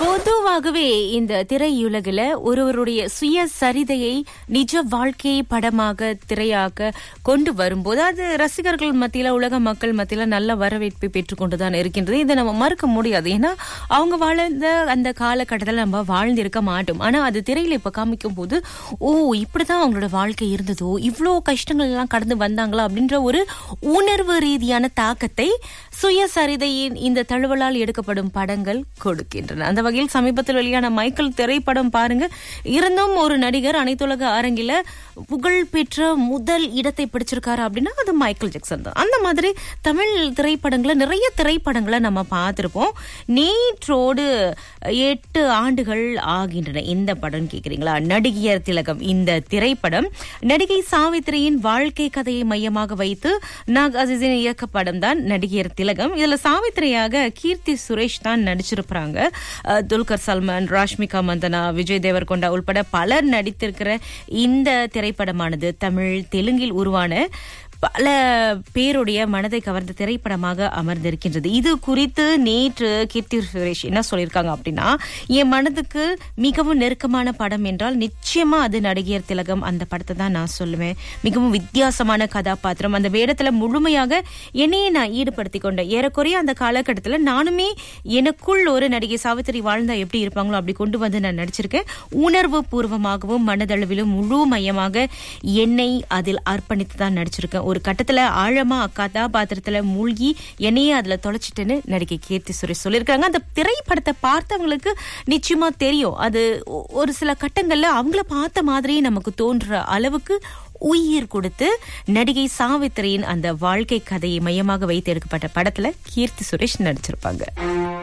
பொதுவாகவே இந்த திரையுலகில் ஒருவருடைய சுய சரிதையை நிஜ வாழ்க்கையை படமாக திரையாக்க கொண்டு வரும்போது அது ரசிகர்கள் மத்தியில உலக மக்கள் மத்தியில நல்ல வரவேற்பை பெற்றுக்கொண்டுதான் இருக்கின்றது இதை நம்ம மறுக்க முடியாது ஏன்னா அவங்க வாழ்ந்த அந்த காலகட்டத்தில் நம்ம வாழ்ந்திருக்க மாட்டோம் ஆனா அது திரையில இப்ப காமிக்கும் போது ஓ இப்படிதான் அவங்களோட வாழ்க்கை இருந்ததோ இவ்வளோ கஷ்டங்கள் எல்லாம் கடந்து வந்தாங்களா அப்படின்ற ஒரு உணர்வு ரீதியான தாக்கத்தை சுயசரிதையின் இந்த தழுவலால் எடுக்கப்படும் படங்கள் கொடுக்கின்றன அந்த வகையில் சமீபத்தில் வெளியான மைக்கேல் திரைப்படம் பாருங்க இருந்தும் ஒரு நடிகர் அனைத்துலக அரங்கில புகழ் பெற்ற முதல் இடத்தை பிடிச்சிருக்காரு அப்படின்னா அது மைக்கேல் ஜாக்சன் தான் அந்த மாதிரி தமிழ் திரைப்படங்களை நிறைய திரைப்படங்களை நம்ம பார்த்திருப்போம் நேற்றோடு எட்டு ஆண்டுகள் ஆகின்றன இந்த படம் கேக்குறீங்களா நடிகையர் திலகம் இந்த திரைப்படம் நடிகை சாவித்திரியின் வாழ்க்கை கதையை மையமாக வைத்து நாக் அசிசின் இயக்க படம் தான் நடிகையர் திலகம் இதுல சாவித்திரியாக கீர்த்தி சுரேஷ் தான் நடிச்சிருப்பாங்க அஹ், துல்கர் சல்மான் ராஷ்மிகா மந்தனா விஜய் தேவர்கொண்டா உள்பட பலர் நடித்திருக்கிற இந்த திரைப்படமானது தமிழ் தெலுங்கில் உருவான பல பேருடைய மனதை கவர்ந்த திரைப்படமாக அமர்ந்திருக்கின்றது இது குறித்து நேற்று கீர்த்தி சுரேஷ் என்ன சொல்லியிருக்காங்க அப்படின்னா என் மனதுக்கு மிகவும் நெருக்கமான படம் என்றால் நிச்சயமா அது நடிகையர் திலகம் அந்த படத்தை தான் நான் சொல்லுவேன் மிகவும் வித்தியாசமான கதாபாத்திரம் அந்த வேடத்துல முழுமையாக என்னையே நான் ஈடுபடுத்தி கொண்டேன் ஏறக்குறைய அந்த காலகட்டத்துல நானுமே எனக்குள் ஒரு நடிகை சாவித்திரி வாழ்ந்தா எப்படி இருப்பாங்களோ அப்படி கொண்டு வந்து நான் நடிச்சிருக்கேன் உணர்வு பூர்வமாகவும் மனதளவிலும் முழு மையமாக என்னை அதில் அர்ப்பணித்து தான் நடிச்சிருக்கேன் ஒரு கட்டத்துல ஆழமா கதாபாத்திரத்துல மூழ்கி என்னையே அதுல தொலைச்சிட்டேன்னு நடிகை கீர்த்தி சுரேஷ் சொல்லியிருக்காங்க அந்த திரைப்படத்தை பார்த்தவங்களுக்கு நிச்சயமா தெரியும் அது ஒ- ஒரு சில கட்டங்கள்ல அவங்கள பார்த்த மாதிரியே நமக்கு தோன்ற அளவுக்கு உயிர் கொடுத்து நடிகை சாவித்திரியின் அந்த வாழ்க்கை கதையை மையமாக வைத்து எடுக்கப்பட்ட படத்துல கீர்த்தி சுரேஷ் நடிச்சிருப்பாங்க